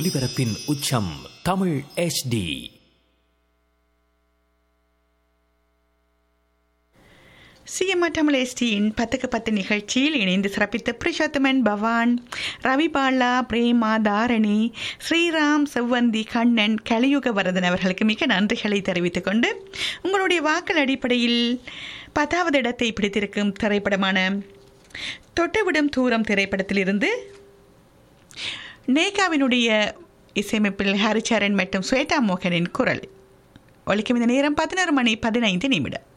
ஒலிபரப்பின் உச்சம் Tamil HD CMR Tamil எஸ்டியின் பத்துக்கு பத்து நிகழ்ச்சியில் இணைந்து சிறப்பித்த புருஷோத்தமன் பவான் ரவி பாலா பிரேமா தாரணி ஸ்ரீராம் செவ்வந்தி கண்ணன் கலியுக வரதன் அவர்களுக்கு மிக நன்றிகளை தெரிவித்துக் கொண்டு உங்களுடைய வாக்கள் அடிப்படையில் பத்தாவது இடத்தை பிடித்திருக்கும் திரைப்படமான தொட்டுவிடும் தூரம் திரைப்படத்திலிருந்து நேகாவினுடைய இசையமைப்பில் ஹரிச்சரன் மற்றும் ஸ்வேதா மோகனின் குரல் ஒலிக்கும் இந்த நேரம் பதினோரு மணி பதினைந்து நிமிடம்